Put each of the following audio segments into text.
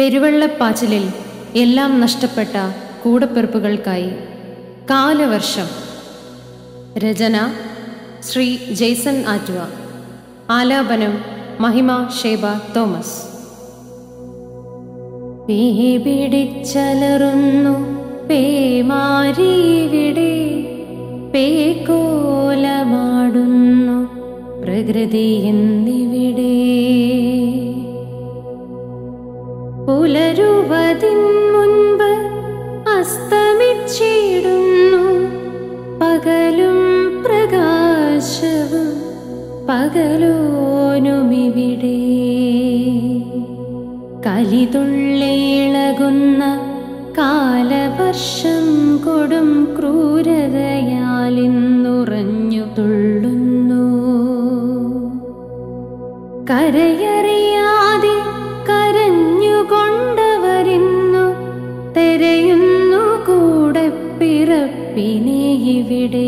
പെരുവെള്ളപ്പാച്ചിലിൽ എല്ലാം നഷ്ടപ്പെട്ട കൂടപ്പിറപ്പുകൾക്കായി കാലവർഷം രചന ശ്രീ ജെയ്സൺ ആറ്റുവ ആലാപനം മഹിമ ഷേബ തോമസ് പേപിടിച്ചലറുന്നു പേമാരിവിടെ പേക്കോലമാടുന്നു പ്രകൃതി എന്നിവിടെ പുലരുവതിൻ മുൻപ് അസ്തമിച്ചിടുന്നു പകലും പ്രകാശവും പകലോനുമിവിടെ കലിതുള്ളിളകുന്ന കാലവർഷം കൊടും ക്രൂരതയാലിന്നുറഞ്ഞു തുള്ളുന്നു കരയറിയാതെ കരഞ്ഞുകൊണ്ടവരിന്നു തെരയുന്നു കൂടെ പിറപ്പിനെ ഇവിടെ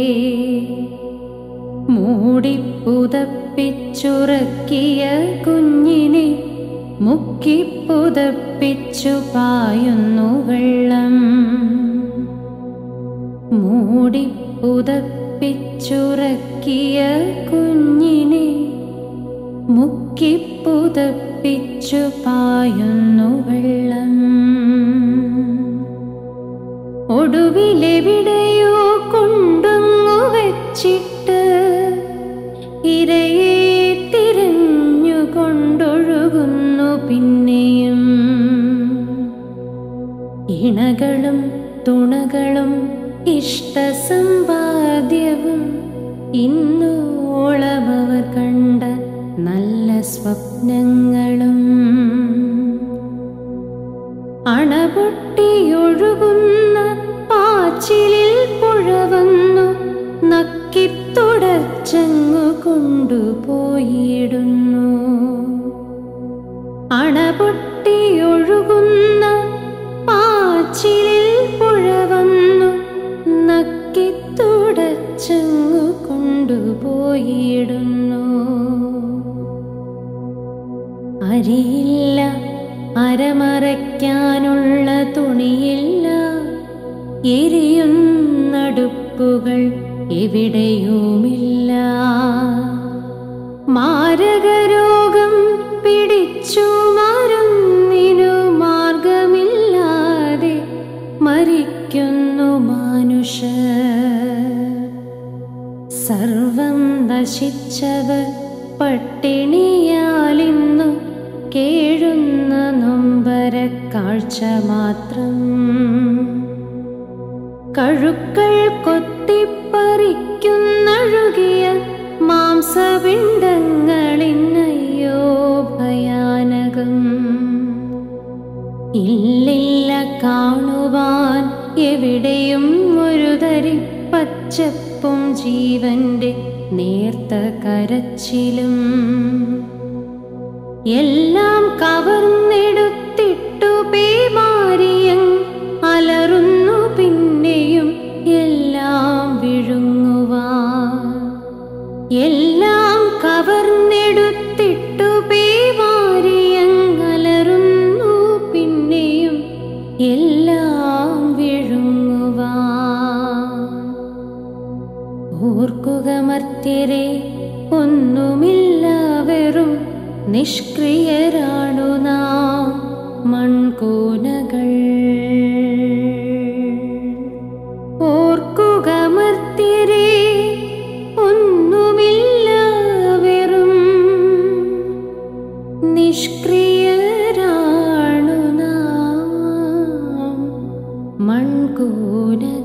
മൂടിപ്പുതപ്പിച്ചുറക്കിയ കുഞ്ഞിനെ മുക്കിപ്പുതപ്പിച്ചു പായുന്നു വെള്ളം മൂടിപ്പുതപ്പിച്ചുറക്കിയ കുഞ്ഞിനെ മുക്കിപ്പുതപ്പിച്ചു പായുന്നു വെള്ളം ഒടുവിലെവിടെയോ കൊണ്ടുങ്ങു വെച്ചിട്ട് ഇരയെ തിരഞ്ഞുകൊണ്ടൊഴുകുന്നു പിന്നെയും ഇണകളും തുണകളും ഇഷ്ടസമ്പാദ്യവും ഇന്നോളമവർ കണ്ട നല്ല സ്വപ്നങ്ങളും അണപൊട്ടിയൊഴുകുന്ന പാച്ചിലിൽ പുഴ വന്നു നക്കിത്തുടച്ചങ്ങു കൊണ്ടുപോയിടുന്നു അണപൊട്ടിയൊഴുകുന്ന പാച്ചിലിൽ പുഴ വന്നു നക്കിത്തുടച്ചങ്ങു കൊണ്ടുപോയിടുന്നു അരിയില്ല അരമറയ്ക്കാനുള്ള തുണിയില്ല എരിയുന്നടുപ്പുകൾ എവിടെയുമില്ല മാരകരോഗം പിടിച്ചു മരുന്നിനു മാർഗമില്ലാതെ മരിക്കുന്നു മനുഷ്യർ സർവം നശിച്ചവർ പട്ടിണിയാലിന്നു കേഴുന്ന നൊമ്പര കാഴ്ച മാത്രം കഴുക്കൾ കൊത്തിപ്പറിക്കുന്നഴുകിയ മാംസപിണ്ഡങ്ങളിന്നയ്യോ ഭയാനകം ഇല്ലില്ല കാണുവാൻ എവിടെയും ഒരു തരി പച്ചപ്പും ജീവന്റെ നേർത്ത കരച്ചിലും എല്ലാം കവർന്നെടുത്തിട്ടു പേമാരിയൻ അലറുന്നു പിന്നെയും എല്ലാം വിഴുങ്ങുവാൻ എല്ലാം കവർന്നെടുത്തിട്ടു പേമാരിയൻ അലറുന്നു പിന്നെയും എല്ലാം വിഴുങ്ങുവാൻ ഓർക്കുക മർത്യരെ ഒന്നുമില്ല വെറും നിഷ്ക്രിയരാണു നാം മൺകൂനകൾ ഓർക്കുക മർത്യരെ ഒന്നുമില്ല വെറും നിഷ്ക്രിയരാണു നാം മൺകൂനകൾ